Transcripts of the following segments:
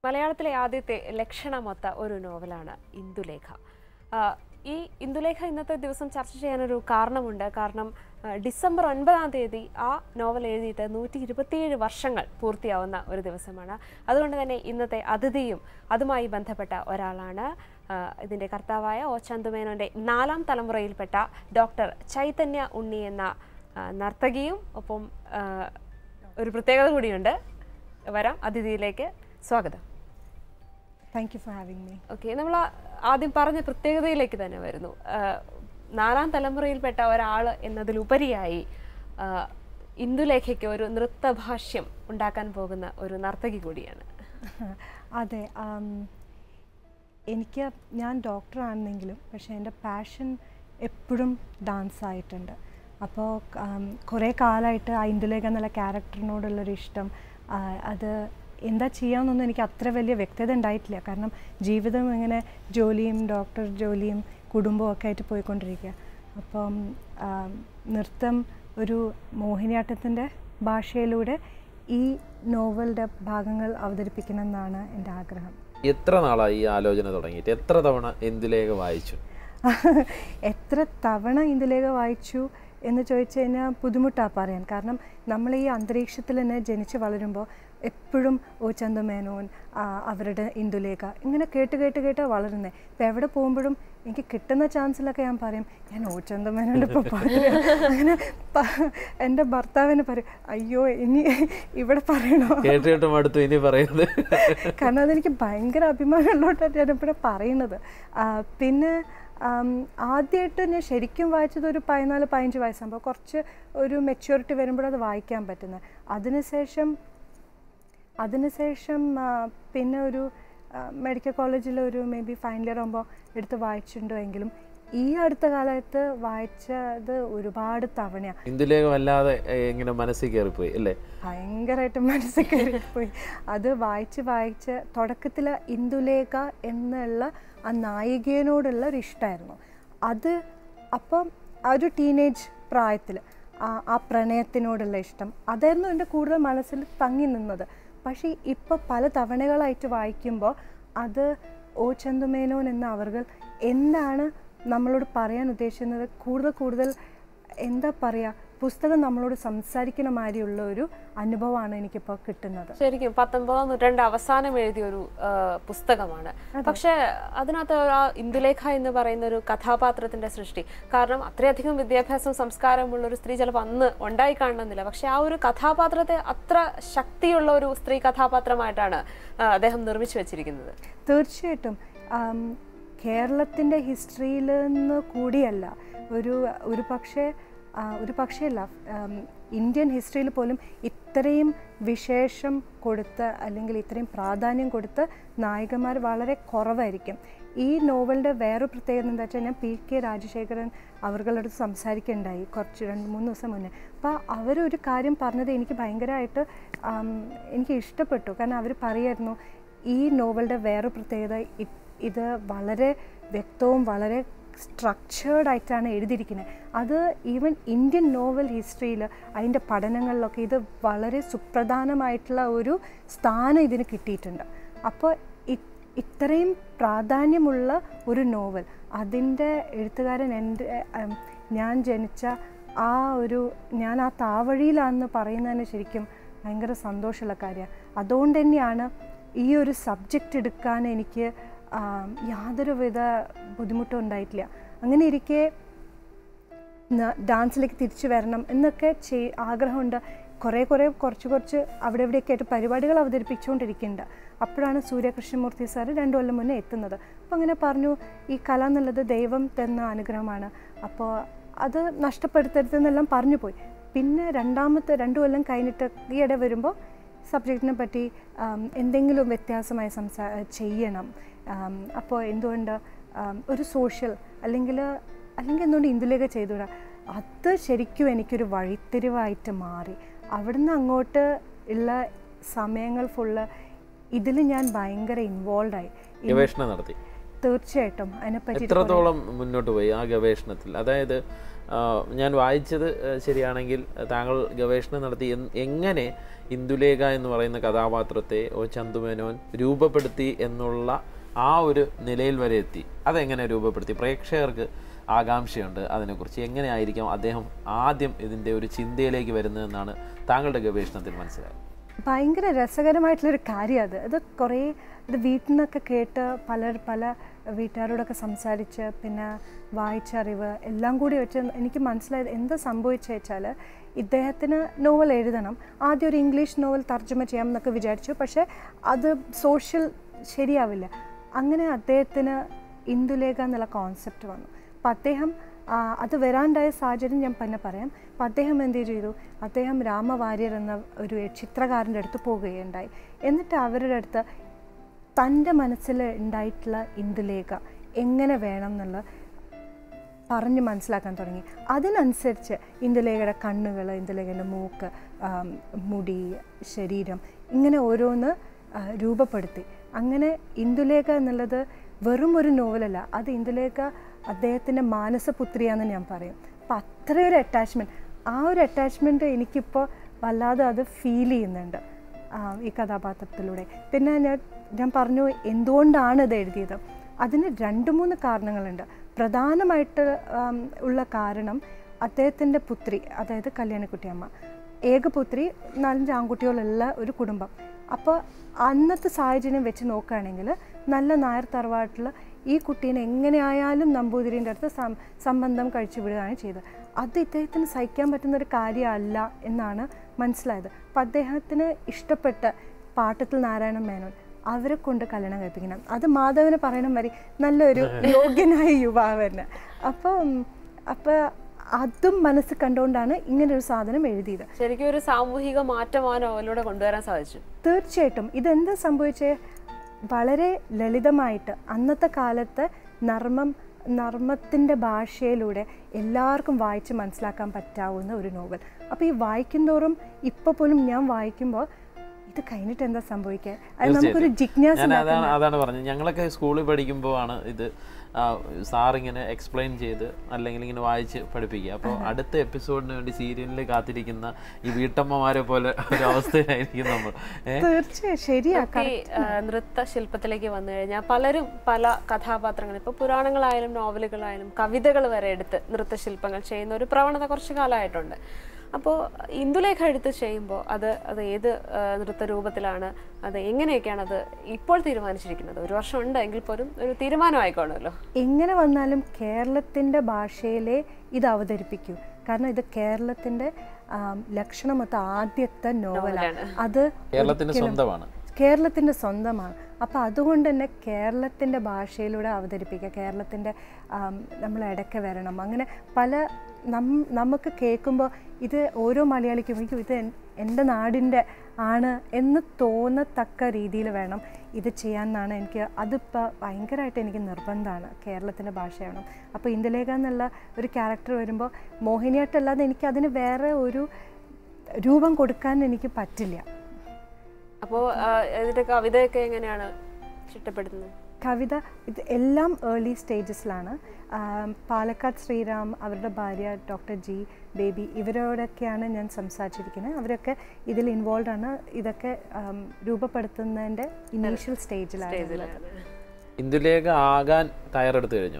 മലയാളത്തിലെ ആദ്യത്തെ ലക്ഷണമൊത്ത ഒരു നോവലാണ് ഇന്ദുലേഖ ആ, ഈ ഇന്ദുലേഖ ഇന്നത്തെ ദിവസം ചർച്ച ചെയ്യാനൊരു കാരണമുണ്ട് കാരണം ആ, ഡിസംബർ ഒൻപതാം തീയതി ആ നോവൽ എഴുതിയിട്ട് നൂറ്റി ഇരുപത്തിയേഴ് വർഷങ്ങൾ പൂർത്തിയാവുന്ന ഒരു ദിവസമാണ് അതുകൊണ്ട് തന്നെ ഇന്നത്തെ അതിഥിയും അതുമായി ബന്ധപ്പെട്ട ഒരാളാണ് ആ, ഇതിൻ്റെ കർത്താവായ ഒ ചന്തുമേനോൻ്റെ നാലാം തലമുറയിൽപ്പെട്ട ഡോക്ടർ ചൈതന്യ ഉണ്ണി എന്ന ആ, നർത്തകിയും ഒപ്പം ആ, ഒരു പ്രത്യേകത കൂടിയുണ്ട് വരാം അതിഥിയിലേക്ക് സ്വാഗതം thank you for having me okay നമ്മൾ ആദ്യം പറഞ്ഞ പ്രത്യേകതയിലേക്ക് തന്നെ വരുന്നു ആ, നാലാം തലമുറയിൽപ്പെട്ട ഒരാൾ എന്നതിലുപരിയായി ആ, ഇന്ദുലേഖയ്ക്ക് ഒരു നൃത്തഭാഷ്യം ഉണ്ടാക്കാൻ പോകുന്ന ഒരു നർത്തകി കൂടിയാണ് അതെ ആം, എനിക്ക് ഞാൻ ഡോക്ടറാണെന്നെങ്കിലും പക്ഷേ എൻ്റെ പാഷൻ എപ്പോഴും ഡാൻസ് ആയിട്ടുണ്ട് അപ്പോൾ കുറേ കാലമായിട്ട് ആ ഇന്ദുലേഖ എന്നുള്ള ക്യാരക്ടറിനോടുള്ളൊരു ഇഷ്ടം ആ, അത് എന്താ ചെയ്യാമെന്നൊന്നും എനിക്ക് അത്ര വലിയ വ്യക്തത ഉണ്ടായിട്ടില്ല കാരണം ജീവിതം ഇങ്ങനെ ജോലിയും ഡോക്ടർ ജോലിയും കുടുംബവും ഒക്കെ ആയിട്ട് പോയിക്കൊണ്ടിരിക്കുക അപ്പം ആ, നൃത്തം ഒരു മോഹിനിയാട്ടത്തിൻ്റെ ഭാഷയിലൂടെ ഈ നോവലിൻ്റെ ഭാഗങ്ങൾ അവതരിപ്പിക്കണം എന്നാണ് എൻ്റെ ആഗ്രഹം എത്ര നാളായി ഈ ആലോചന തുടങ്ങിയിട്ട് എത്ര തവണ എന്തിലേഖ വായിച്ചു എത്ര തവണ ഇന്ദുലേഖ വായിച്ചു എന്ന് ചോദിച്ചു കഴിഞ്ഞാൽ ബുദ്ധിമുട്ടാണ് പറയാൻ കാരണം നമ്മൾ ഈ അന്തരീക്ഷത്തിൽ തന്നെ ജനിച്ച് വളരുമ്പോൾ എപ്പോഴും ഓ ചന്ദമേനോൻ ആ, അവരുടെ ഇന്ദുലേഖ ഇങ്ങനെ കേട്ട് കേട്ട് കേട്ട് വളരുന്നത് ഇപ്പം എവിടെ പോകുമ്പോഴും എനിക്ക് കിട്ടുന്ന ചാൻസിലൊക്കെ ഞാൻ പറയും ഞാൻ ഓ ചന്ദമേനോൻ്റെ ഇപ്പോൾ പാടുക അങ്ങനെ പ- എൻ്റെ ഭർത്താവിന് പറയും അയ്യോ ഇനി ഇവിടെ പറയണോ കേട്ട് കേട്ട് മടുത്തു ഇനി പറയുന്നത് കാരണം അതെനിക്ക് ഭയങ്കര അഭിമാനമുള്ളതുകൊണ്ടാണ് ഞാനിവിടെ പറയുന്നത് ആ, പിന്നെ ആദ്യമായിട്ട് ഞാൻ ശരിക്കും വായിച്ചത് ഒരു പതിനാല് പതിനഞ്ച് വയസ്സാകുമ്പോൾ കുറച്ച് ഒരു മെച്യൂരിറ്റി വരുമ്പോൾ അത് വായിക്കാൻ പറ്റുന്നത് അതിനുശേഷം അതിനുശേഷം ആ, പിന്നെ ഒരു മെഡിക്കൽ കോളേജിൽ ഒരു മേ ബി ഫൈനൽ ഇയർ ആകുമ്പോൾ എടുത്ത് വായിച്ചിട്ടുണ്ടോ എങ്കിലും ഈ അടുത്ത കാലത്ത് വായിച്ചത് ഒരുപാട് തവണയാണ് ഇന്ദുലേഖ വല്ലാതെ ഏ, ഇങ്ങനെ മനസ്സിൽ കയറിപ്പോയി അല്ലേ ഭയങ്കരമായിട്ട് മനസ്സിൽ കയറിപ്പോയി അത് വായിച്ച് വായിച്ച് തുടക്കത്തിൽ ഇന്ദുലേഖ എന്നുള്ള ആ നായികയോടുള്ള ഒരു ഇഷ്ടമായിരുന്നു അത് അപ്പം ആ ഒരു ടീനേജ് പ്രായത്തിൽ ആ ആ പ്രണയത്തിനോടുള്ള ഇഷ്ടം അതായിരുന്നു എൻ്റെ കൂടുതൽ മനസ്സിൽ തങ്ങി നിന്നത് പക്ഷേ ഇപ്പോൾ പല തവണകളായിട്ട് വായിക്കുമ്പോൾ അത് ഓ ചന്തുമേനോൻ എന്ന അവർ എന്താണ് നമ്മളോട് പറയാൻ ഉദ്ദേശിക്കുന്നത് കൂടുതൽ കൂടുതൽ എന്താ പറയുക പുസ്തകം നമ്മളോട് സംസാരിക്കുന്ന മാതിരിയുള്ള ഒരു അനുഭവമാണ് എനിക്കിപ്പോൾ കിട്ടുന്നത് ശരിക്കും പത്തൊമ്പതാം നൂറ്റാണ്ട് അവസാനം എഴുതിയ ഒരു ആ, പുസ്തകമാണ് പക്ഷെ അതിനകത്ത് ആ ഇന്ദുലേഖ എന്ന് പറയുന്ന ഒരു കഥാപാത്രത്തിന്റെ സൃഷ്ടി കാരണം അത്രയധികം വിദ്യാഭ്യാസം സംസ്കാരമുള്ള ഒരു സ്ത്രീ ചിലപ്പോൾ അന്ന് ഉണ്ടായി കാണണമെന്നില്ല പക്ഷെ ആ ഒരു കഥാപാത്രത്തെ അത്ര ശക്തിയുള്ള ഒരു സ്ത്രീ കഥാപാത്രമായിട്ടാണ് ആ, അദ്ദേഹം നിർമ്മിച്ചു വെച്ചിരിക്കുന്നത് തീർച്ചയായിട്ടും ആം, കേരളത്തിൻ്റെ ഹിസ്റ്ററിയിൽ നിന്ന് കൂടിയല്ല ഒരു ഒരു പക്ഷേ ആ, ഒരു പക്ഷേ അല്ല ആം, ഇന്ത്യൻ ഹിസ്റ്ററിയിൽ പോലും ഇത്രയും വിശേഷം കൊടുത്ത് അല്ലെങ്കിൽ ഇത്രയും പ്രാധാന്യം കൊടുത്ത് നായികമാർ വളരെ കുറവായിരിക്കും ഈ നോവലിൻ്റെ വേറെ പ്രത്യേകത എന്താ വെച്ചാൽ ഞാൻ പി കെ രാജശേഖരൻ അവരുടെ അടുത്ത് സംസാരിക്കുകയുണ്ടായി കുറച്ച് രണ്ട് മൂന്ന് ദിവസം മുന്നേ അപ്പോൾ അവരൊരു കാര്യം പറഞ്ഞത് എനിക്ക് ഭയങ്കരമായിട്ട് ആം, എനിക്ക് ഇഷ്ടപ്പെട്ടു കാരണം അവർ പറയായിരുന്നു ഈ നോവലിൻ്റെ വേറെ പ്രത്യേകത ഇ- ഇത് വളരെ വ്യക്തവും വളരെ സ്ട്രക്ചേർഡ് ആയിട്ടാണ് എഴുതിയിരിക്കുന്നത് അത് ഈവൻ ഇന്ത്യൻ നോവൽ ഹിസ്റ്ററിയിൽ അതിൻ്റെ പഠനങ്ങളിലൊക്കെ ഇത് വളരെ സുപ്രധാനമായിട്ടുള്ള ഒരു സ്ഥാനം ഇതിന് കിട്ടിയിട്ടുണ്ട് അപ്പോൾ ഇ- ഇത്രയും പ്രാധാന്യമുള്ള ഒരു നോവൽ അതിൻ്റെ എഴുത്തുകാരൻ എൻ്റെ ഉം, ഞാൻ ജനിച്ച ആ ഒരു ഞാൻ ആ താവഴിയിലാണെന്ന് പറയുന്നതിന് ശരിക്കും ഭയങ്കര സന്തോഷമുള്ള കാര്യമാണ് അതുകൊണ്ട് തന്നെയാണ് ഈ ഒരു സബ്ജക്റ്റ് എടുക്കാൻ എനിക്ക് ആം, യാതൊരുവിധ ബുദ്ധിമുട്ടും ഉണ്ടായിട്ടില്ല അങ്ങനെ ഇരിക്കെ ന- ഡാൻസിലേക്ക് തിരിച്ചു വരണം എന്നൊക്കെ ചെയ് ആഗ്രഹമുണ്ട് കുറേ കുറേ കുറച്ച് കുറച്ച് അവിടെ ഇവിടെയൊക്കെ ആയിട്ട് പരിപാടികൾ അവതരിപ്പിച്ചുകൊണ്ടിരിക്കുന്നുണ്ട് അപ്പോഴാണ് സൂര്യകൃഷ്ണമൂർത്തി സാർ രണ്ടു കൊല്ലം മുന്നേ എത്തുന്നത് അപ്പോൾ അങ്ങനെ പറഞ്ഞു ഈ കല എന്നുള്ളത് ദൈവം തന്ന അനുഗ്രഹമാണ് അപ്പോൾ അത് നഷ്ടപ്പെടുത്തരുതെന്നെല്ലാം പറഞ്ഞു പോയി പിന്നെ രണ്ടാമത്തെ രണ്ടു കൊല്ലം കഴിഞ്ഞിട്ട് ഈയിടെ വരുമ്പോൾ സബ്ജക്റ്റിനെ പറ്റി ആം, എന്തെങ്കിലും വ്യത്യാസമായി സംസാ ചെയ്യണം ആം, അപ്പോൾ എന്തുകൊണ്ട് ആം, ഒരു സോഷ്യൽ അല്ലെങ്കിൽ അല്ലെങ്കിൽ എന്തുകൊണ്ട് ഇന്ദുലേഖ ചെയ്തുകൂടാ അത് ശരിക്കും എനിക്കൊരു വഴിത്തിരിവായിട്ട് മാറി അവിടുന്ന് അങ്ങോട്ട് ഉള്ള സമയങ്ങൾ ഫുള്ള് ഇതിൽ ഞാൻ ഭയങ്കര ഇൻവോൾവ് ആയി ഗവേഷണം നടത്തി തീർച്ചയായിട്ടും അതിനെപ്പറ്റി എത്രത്തോളം മുന്നോട്ട് പോയി ആ ഗവേഷണത്തിൽ അതായത് ആ, ഞാൻ വായിച്ചത് ആ, ശരിയാണെങ്കിൽ താങ്കൾ ഗവേഷണം നടത്തി എൻ- എങ്ങനെ ഇന്ദുലേഖ എന്ന് പറയുന്ന കഥാപാത്രത്തെ ഒ ചന്തുമേനോൻ രൂപപ്പെടുത്തി എന്നുള്ള ആ ഒരു നിലയിൽ വരെ എത്തി അതെങ്ങനെ രൂപപ്പെടുത്തി പ്രേക്ഷകർക്ക് ആകാംക്ഷയുണ്ട് അതിനെക്കുറിച്ച് എങ്ങനെയായിരിക്കും അദ്ദേഹം ആദ്യം ഇതിൻ്റെ ഒരു ചിന്തയിലേക്ക് വരുന്നതെന്നാണ് താങ്കളുടെ ഗവേഷണത്തിൽ മനസ്സിലായത് ഭയങ്കര രസകരമായിട്ടുള്ളൊരു കാര്യം അത് അത് കുറേ ഇത് വീട്ടിൽ നിന്നൊക്കെ കേട്ട് പലർ പല വീട്ടുകാരോടൊക്കെ സംസാരിച്ച് പിന്നെ വായിച്ചറിവ് എല്ലാം കൂടി വെച്ച് എനിക്ക് മനസ്സിലായത് എന്താ സംഭവിച്ചു വെച്ചാൽ ഇദ്ദേഹത്തിന് നോവൽ എഴുതണം ആദ്യം ഒരു ഇംഗ്ലീഷ് നോവൽ തർജ്ജമ ചെയ്യാം എന്നൊക്കെ വിചാരിച്ചു പക്ഷേ അത് സോഷ്യൽ ശരിയാവില്ല അങ്ങനെ അദ്ദേഹത്തിന് ഇന്ദുലേഖ എന്നുള്ള കോൺസെപ്റ്റ് വന്നു അപ്പം അദ്ദേഹം ആ, അത് വരാണ്ടായ സാഹചര്യം ഞാൻ പിന്നെ പറയാം അപ്പം അദ്ദേഹം എന്ത് ചെയ്തു അദ്ദേഹം രാമവാര്യർ എന്ന ഒരു ചിത്രകാരൻ്റെ അടുത്ത് പോവുകയുണ്ടായി എന്നിട്ട് അവരുടെ അടുത്ത് തൻ്റെ മനസ്സിൽ ഉണ്ടായിട്ടുള്ള ഇന്ദുലേഖ എങ്ങനെ വേണം എന്നുള്ള പറഞ്ഞ് മനസ്സിലാക്കാൻ തുടങ്ങി അതിനനുസരിച്ച് ഇന്ദുലേഖയുടെ കണ്ണുകൾ ഇന്ദുലേഖയുടെ മൂക്ക് ആം, മുടി ശരീരം ഇങ്ങനെ ഓരോന്ന് ആ, രൂപപ്പെടുത്തി അങ്ങനെ ഇന്ദുലേഖ എന്നുള്ളത് വെറും ഒരു നോവലല്ല അത് ഇന്ദുലേഖ അദ്ദേഹത്തിൻ്റെ മാനസപുത്രിയാണെന്ന് ഞാൻ പറയും അപ്പം അത്രയൊരു അറ്റാച്ച്മെൻറ്റ് ആ ഒരു അറ്റാച്ച്മെൻറ്റ് എനിക്കിപ്പോൾ വല്ലാതെ അത് ഫീൽ ചെയ്യുന്നുണ്ട് ആ, ഈ കഥാപാത്രത്തിലൂടെ പിന്നെ ഞാൻ ഞാൻ പറഞ്ഞു എന്തുകൊണ്ടാണ് ഇത് എഴുതിയത് അതിന് രണ്ട് മൂന്ന് കാരണങ്ങളുണ്ട് പ്രധാനമായിട്ട് ആം, ഉള്ള കാരണം അദ്ദേഹത്തിൻ്റെ പുത്രി അതായത് കല്യാണിക്കുട്ടിയമ്മ ഏകപുത്രി നാലഞ്ച് ആൺകുട്ടികളുള്ള ഒരു കുടുംബം അപ്പോൾ അന്നത്തെ സാഹചര്യം വെച്ച് നോക്കുകയാണെങ്കിൽ നല്ല നായർ തറവാട്ടിൽ ഈ കുട്ടീനെ എങ്ങനെയായാലും നമ്പൂതിരിൻ്റെ അടുത്ത് സം- സംബന്ധം കഴിച്ചു വിടുകയാണ് ചെയ്തത് അത് ഇദ്ദേഹത്തിന് സഹിക്കാൻ പറ്റുന്ന ഒരു കാര്യമല്ല എന്നാണ് മനസ്സിലായത് അപ്പം അദ്ദേഹത്തിന് ഇഷ്ടപ്പെട്ട പാട്ടത്തിൽ നാരായണ മേനോൻ അവരെ കൊണ്ട് കല്യാണം കഴിപ്പിക്കണം അത് മാധവന് പറയണം വരെ നല്ലൊരു യോഗ്യനായ യുവാവന് അപ്പം അപ്പം അതും മനസ്സിൽ കണ്ടുകൊണ്ടാണ് ഇങ്ങനെ ഒരു സാധനം എഴുതിയത് ശരിക്കും ഒരു സാമൂഹിക മാറ്റം ആ നോവലിലൂടെ കൊണ്ടുവരാൻ സാധിച്ചു തീർച്ചയായിട്ടും ഇതെന്താ സംഭവിച്ചേ വളരെ ലളിതമായിട്ട് അന്നത്തെ കാലത്ത് നർമ്മം നർമ്മത്തിൻ്റെ ഭാഷയിലൂടെ എല്ലാവർക്കും വായിച്ച് മനസ്സിലാക്കാൻ പറ്റാവുന്ന ഒരു നോവൽ അപ്പോൾ ഈ വായിക്കുന്തോറും ഇപ്പോൾ പോലും ഞാൻ വായിക്കുമ്പോൾ ഇത് കഴിഞ്ഞിട്ട് എന്താ സംഭവിക്കുക അത് നമുക്കൊരു ജിജ്ഞാസ ഞാൻ അതാണ് അതാണ് പറഞ്ഞത് ഞങ്ങളൊക്കെ സ്കൂളിൽ പഠിക്കുമ്പോഴാണ് ഇത് സാറിങ്ങനെ എക്സ്പ്ലെയിൻ ചെയ്ത് അല്ലെങ്കിൽ ഇങ്ങനെ വായിച്ച് പഠിപ്പിക്കുക അപ്പോൾ അടുത്ത എപ്പിസോഡിന് വേണ്ടി സീരിയലിൽ കാത്തിരിക്കുന്ന ഈ വീട്ടമ്മമാരെ പോലെ ഒരു അവസ്ഥയിലായിരിക്കും നമ്മൾ ഏ? തീർച്ചയായും ശരിയാ ഈ ആ, നൃത്തശില്പത്തിലേക്ക് വന്നു കഴിഞ്ഞാൽ പലരും പല കഥാപാത്രങ്ങൾ ഇപ്പോൾ പുരാണങ്ങളായാലും നോവലുകളായാലും കവിതകൾ വരെ എടുത്ത് നൃത്തശില്പങ്ങൾ ചെയ്യുന്ന ഒരു പ്രവണത കുറച്ച് കാലമായിട്ടുണ്ട് അപ്പോൾ ഇന്ദുലേഖ എടുത്ത് ചെയ്യുമ്പോൾ അത് അത് ഏത് ആ, നൃത്തരൂപത്തിലാണ് അത് എങ്ങനെയൊക്കെയാണ് അത് ഇപ്പോൾ തീരുമാനിച്ചിരിക്കുന്നത് ഒരു വർഷം ഉണ്ട് എങ്കിൽ പോലും ഒരു തീരുമാനമായിക്കോണമല്ലോ എങ്ങനെ വന്നാലും കേരളത്തിൻ്റെ ഭാഷയിലെ ഇത് അവതരിപ്പിക്കൂ കാരണം ഇത് കേരളത്തിൻ്റെ ആം, ലക്ഷണമൊത്ത ആദ്യത്തെ നോവലാണ് അത് കേരളത്തിന് സ്വന്തമാണ് കേരളത്തിൻ്റെ സ്വന്തമാണ് അപ്പോൾ അതുകൊണ്ട് തന്നെ കേരളത്തിൻ്റെ ഭാഷയിലൂടെ അവതരിപ്പിക്കുക കേരളത്തിൻ്റെ നമ്മൾ ഇടയ്ക്ക് വരണം അങ്ങനെ പല നം നമുക്ക് കേൾക്കുമ്പോൾ ഇത് ഓരോ മലയാളിക്കും എനിക്ക് ഇത് എൻ- എൻ്റെ നാടിൻ്റെ ആണ് എന്ന് തോന്നത്തക്ക രീതിയിൽ വേണം ഇത് ചെയ്യാമെന്നാണ് എനിക്ക് അതിപ്പോൾ ഭയങ്കരമായിട്ട് എനിക്ക് നിർബന്ധമാണ് കേരളത്തിൻ്റെ ഭാഷയാണ് അപ്പോൾ ഇന്ദുലേഖ എന്നുള്ള ഒരു ക്യാരക്ടർ വരുമ്പോൾ മോഹിനിയാട്ടല്ലാതെ എനിക്ക് അതിന് വേറെ ഒരു രൂപം കൊടുക്കാൻ എനിക്ക് പറ്റില്ല അപ്പോൾ ഇതിന്റെ കവിതയൊക്കെ എങ്ങനെയാണ് ചിട്ടപ്പെടുത്തുന്നത് കവിത ഇത് എല്ലാം ഏർലി സ്റ്റേജസിലാണ് ആം, പാലക്കാട് ശ്രീറാം അവരുടെ ഭാര്യ ഡോക്ടർ ജി ബേബി ഇവരോടൊക്കെയാണ് ഞാൻ സംസാരിച്ചിരിക്കുന്നത് അവരൊക്കെ ഇതിൽ ഇൻവോൾവ് ആണ് ഇതൊക്കെ ആം, രൂപപ്പെടുത്തുന്നതിൻ്റെ ഇനീഷ്യൽ സ്റ്റേജിലാണ് ഉള്ളത്. ഇന്ദുലേഖ ആകാൻ തയ്യാറെടുത്ത് കഴിഞ്ഞോ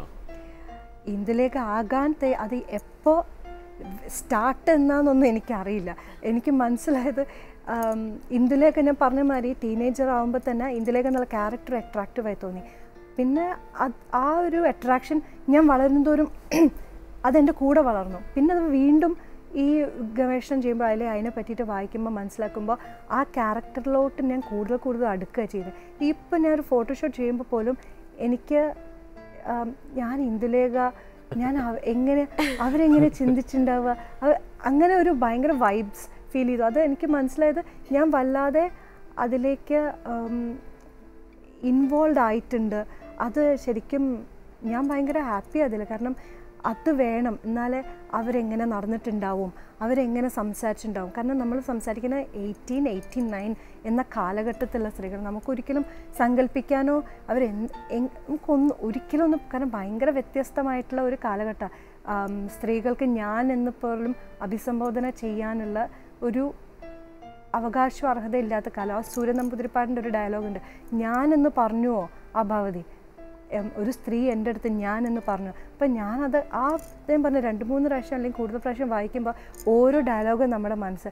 ഇതിലേക്ക് ആകാൻ തേ- അത് എപ്പോൾ സ്റ്റാർട്ട് എന്നാന്നൊന്നും എനിക്കറിയില്ല എനിക്ക് മനസ്സിലായത് ആം, ഇന്ദുലേഖ ഞാൻ പറഞ്ഞ മാതിരി ടീനേജർ ആകുമ്പോൾ തന്നെ ഇന്ദുലേഖ എന്നുള്ള ക്യാരക്ടർ അട്രാക്റ്റീവായി തോന്നി പിന്നെ അത് ആ ഒരു അട്രാക്ഷൻ ഞാൻ വളരുന്നതോറും അതെൻ്റെ കൂടെ വളർന്നു പിന്നെ അത് വീണ്ടും ഈ ഗവേഷണം ചെയ്യുമ്പോൾ അതിൽ അതിനെ പറ്റിയിട്ട് വായിക്കുമ്പോൾ മനസ്സിലാക്കുമ്പോൾ ആ ക്യാരക്ടറിലോട്ട് ഞാൻ കൂടുതൽ കൂടുതൽ അടുക്കുക ചെയ്തത് ഇപ്പം ഞാൻ ഒരു ഫോട്ടോഷൂട്ട് ചെയ്യുമ്പോൾ പോലും എനിക്ക് ആം, ഞാൻ ഇന്ദുലേഖ ഞാൻ അവ- എങ്ങനെ അവരെങ്ങനെ ചിന്തിച്ചിട്ടുണ്ടാവുക അവ- അങ്ങനെ ഒരു ഭയങ്കര വൈബ്സ് ഫീൽ ചെയ്തു അത് എനിക്ക് മനസ്സിലായത് ഞാൻ വല്ലാതെ അതിലേക്ക് ഇൻവോൾവ് ആയിട്ടുണ്ട് അത് ശരിക്കും ഞാൻ ഭയങ്കര ഹാപ്പി അതിൽ കാരണം അത് വേണം എന്നാലേ അവരെങ്ങനെ നടന്നിട്ടുണ്ടാവും അവരെങ്ങനെ സംസാരിച്ചിട്ടുണ്ടാവും കാരണം നമ്മൾ സംസാരിക്കുന്ന എയ്റ്റീൻ എയ്റ്റി നയൻ എന്ന കാലഘട്ടത്തിലുള്ള സ്ത്രീകൾ നമുക്കൊരിക്കലും സങ്കല്പിക്കാനോ അവർ നമുക്കൊന്ന് ഒരിക്കലും ഒന്നും കാരണം ഭയങ്കര വ്യത്യസ്തമായിട്ടുള്ള ഒരു കാലഘട്ടം സ്ത്രീകൾക്ക് ഞാൻ എന്ന് പോലും അഭിസംബോധന ചെയ്യാനുള്ള ഒരു അവകാശം അർഹതയില്ലാത്ത കാലം ആ സൂര്യൻ നമ്പൂതിരിപ്പാടിൻ്റെ ഒരു ഡയലോഗ് ഉണ്ട് ഞാനെന്ന് പറഞ്ഞുവോ ആ ഭവതി എം, ഒരു സ്ത്രീ എൻ്റെ അടുത്ത് ഞാൻ എന്ന് പറഞ്ഞു അപ്പം ഞാനത് ആ ഞാൻ പറഞ്ഞ രണ്ട് മൂന്ന് പ്രാവശ്യം അല്ലെങ്കിൽ കൂടുതൽ പ്രാവശ്യം വായിക്കുമ്പോൾ ഓരോ ഡയലോഗും നമ്മുടെ മനസ്സ്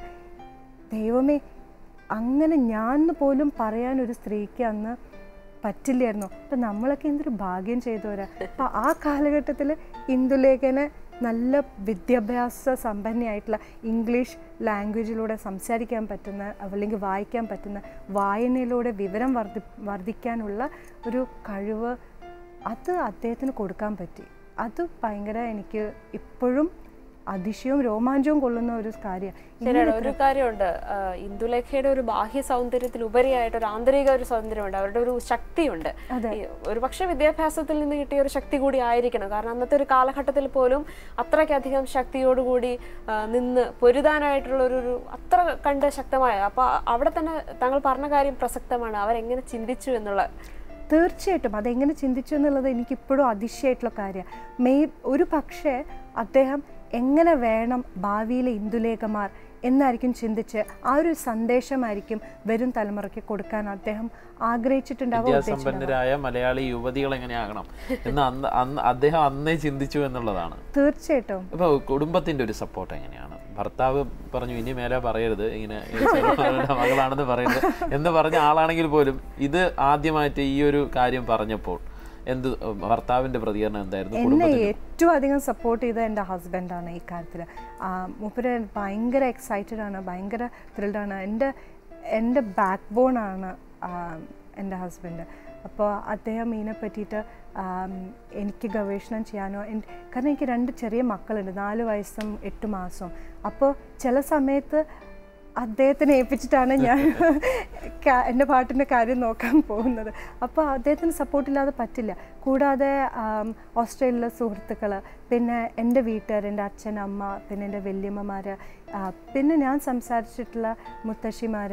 ദൈവമേ അങ്ങനെ ഞാൻ എന്ന് പോലും പറയാൻ ഒരു സ്ത്രീക്ക് അന്ന് പറ്റില്ലായിരുന്നു അപ്പം നമ്മളൊക്കെ എന്തൊരു ഭാഗ്യം ചെയ്തവരാ അപ്പം ആ കാലഘട്ടത്തിൽ ഇന്ദുലേഖനെ നല്ല വിദ്യാഭ്യാസ സമ്പന്നയായിട്ടുള്ള ഇംഗ്ലീഷ് ലാംഗ്വേജിലൂടെ സംസാരിക്കാൻ പറ്റുന്ന അല്ലെങ്കിൽ വായിക്കാൻ പറ്റുന്ന വായനയിലൂടെ വിവരം വർദ്ധി വർദ്ധിക്കാനുള്ള ഒരു കഴിവ് അത് അദ്ദേഹത്തിന് കൊടുക്കാൻ പറ്റി അത് ഭയങ്കര എനിക്ക് ഇപ്പോഴും അതിശയവും രോമാഞ്ചവും കൊള്ളുന്ന ഒരു കാര്യമാണ് ശരിയാണ് ഒരു കാര്യമുണ്ട് ആ, ഇന്ദുലേഖയുടെ ഒരു ബാഹ്യ സൗന്ദര്യത്തിലുപരിയായിട്ട് ഒരു ആന്തരിക ഒരു സൗന്ദര്യമുണ്ട് അവരുടെ ഒരു ശക്തിയുണ്ട് ഈ ഒരു പക്ഷേ വിദ്യാഭ്യാസത്തിൽ നിന്ന് കിട്ടിയ ഒരു ശക്തി കൂടി ആയിരിക്കണം കാരണം അന്നത്തെ ഒരു കാലഘട്ടത്തിൽ പോലും അത്രയ്ക്കധികം ശക്തിയോടുകൂടി ആ, നിന്ന് പൊരുതാനായിട്ടുള്ള ഒരു ഒരു അത്ര കണ്ട് ശക്തമായ അപ്പൊ അവിടെ തന്നെ താങ്കൾ പറഞ്ഞ കാര്യം പ്രസക്തമാണ് അവരെങ്ങനെ ചിന്തിച്ചു എന്നുള്ള തീർച്ചയായിട്ടും അതെങ്ങനെ ചിന്തിച്ചു എന്നുള്ളത് എനിക്കിപ്പോഴും അതിശയമായിട്ടുള്ള കാര്യമാണ് മെയ് ഒരു പക്ഷേ അദ്ദേഹം എങ്ങനെ വേണം ഭാവിയിലെ ഇന്ദുലേഖമാർ എന്നായിരിക്കും ചിന്തിച്ച് ആ ഒരു സന്ദേശമായിരിക്കും വരും തലമുറയ്ക്ക് കൊടുക്കാൻ അദ്ദേഹം ആഗ്രഹിച്ചിട്ടുണ്ടാവും ഉദ്ദേശിച്ചിട്ടുണ്ടാവും. വിദ്യാസമ്പന്നരായ മലയാളി യുവതികൾ എങ്ങനെയാകണം എന്ന് അന്ന് അന്ന് അദ്ദേഹം അന്നേ ചിന്തിച്ചു എന്നുള്ളതാണ് തീർച്ചയായിട്ടും ഇപ്പൊ കുടുംബത്തിന്റെ ഒരു സപ്പോർട്ട് എങ്ങനെയാണ് ഭർത്താവ് പറഞ്ഞു ഇനി മേലെ പറയരുത് ഇങ്ങനെ ഈ ചെറുമകളുടെ മകളാണെന്ന് പറയരുത് എന്ന് പറഞ്ഞ ആളാണെങ്കിൽ പോലും ഇത് ആദ്യമായിട്ട് ഈ ഒരു കാര്യം പറഞ്ഞപ്പോൾ എന്ത് ഭർത്താവിന്റെ പ്രതികരണം എന്തായിരുന്നു എന്നെ കുടുംബത്തിന്റെ ഏറ്റവും അധികം സപ്പോർട്ട് ചെയ്ത എൻ്റെ ഹസ്ബൻഡാണ് ഈ കാര്യത്തിൽ മൂപ്പര് ഭയങ്കര എക്സൈറ്റഡ് ആണ് ഭയങ്കര thrilled ആണ് എൻ്റെ എൻ്റെ ബാക്ക് ബോൺ ആണ് എൻ്റെ ഹസ്ബൻഡ് അപ്പോൾ അദ്ദേഹം ഇതിനെ പറ്റിയിട്ട് ആം, എനിക്ക് ഗവേഷണം ചെയ്യാനോ എൻ- കാരണം എനിക്ക് രണ്ട് ചെറിയ മക്കളുണ്ട് നാല് വയസ്സും എട്ട് മാസവും അപ്പോൾ ചില സമയത്ത് അദ്ദേഹത്തിനെ ഏൽപ്പിച്ചിട്ടാണ് ഞാൻ കാ- എൻ്റെ പാട്ടിൻ്റെ കാര്യം നോക്കാൻ പോകുന്നത് അപ്പോൾ അദ്ദേഹത്തിന് സപ്പോർട്ടില്ലാതെ പറ്റില്ല കൂടാതെ ആം, ഓസ്ട്രേലിയയിലെ സുഹൃത്തുക്കൾ പിന്നെ എൻ്റെ വീട്ടുകാർ എൻ്റെ അച്ഛൻ അമ്മ പിന്നെ എൻ്റെ വല്യമ്മമാർ പിന്നെ ഞാൻ സംസാരിച്ചിട്ടുള്ള മുത്തശ്ശിമാർ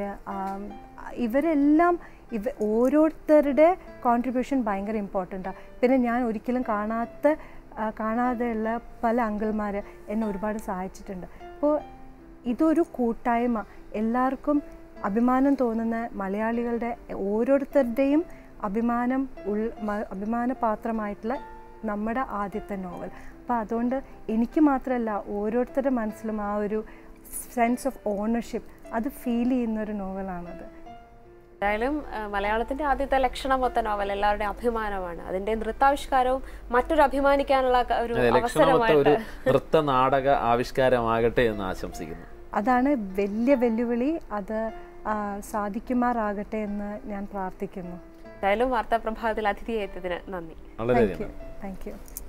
ഇവരെല്ലാം ഇവ ഓരോരുത്തരുടെ കോൺട്രിബ്യൂഷൻ ഭയങ്കര ഇമ്പോർട്ടൻ്റാണ് പിന്നെ ഞാൻ ഒരിക്കലും കാണാത്ത ആ, കാണാതെയുള്ള പല അങ്കിൾമാർ എന്നെ ഒരുപാട് സഹായിച്ചിട്ടുണ്ട് അപ്പോൾ ഇതൊരു കൂട്ടായ്മ എല്ലാവർക്കും അഭിമാനം തോന്നുന്ന മലയാളികളുടെ ഓരോരുത്തരുടെയും അഭിമാനം ഉൾ മ- അഭിമാനപാത്രമായിട്ടുള്ള നമ്മുടെ ആദ്യത്തെ നോവൽ അപ്പോൾ അതുകൊണ്ട് എനിക്ക് മാത്രമല്ല ഓരോരുത്തരുടെ മനസ്സിലും ആ ഒരു സെൻസ് ഓഫ് ഓണർഷിപ്പ് അത് ഫീൽ ചെയ്യുന്ന ഒരു നോവലാണത് എന്തായാലും ആ, മലയാളത്തിന്റെ ആദ്യത്തെ ലക്ഷണമൊത്ത നോവൽ എല്ലാവരുടെയും അഭിമാനമാണ് അതിന്റെ നൃത്താവിഷ്കാരവും മറ്റൊരു അഭിമാനിക്കാനുള്ള ക- ഒരു അതെ, ലക്ഷണമൊത്ത ഒരു അവസരമായിട്ട് നൃത്ത നാടക ആവിഷ്കാരമാകട്ടെ എന്ന് ആശംസിക്കുന്നു അതാണ് വലിയ വെല്ലുവിളി അത് ആ, സാധിക്കുമാറാകട്ടെ എന്ന് ഞാൻ പ്രാർത്ഥിക്കുന്നു എന്തായാലും വാർത്താ പ്രഭാതത്തിൽ അതിഥിയെത്തിയതിന് നന്ദി വളരെ താങ്ക് യു താങ്ക് യു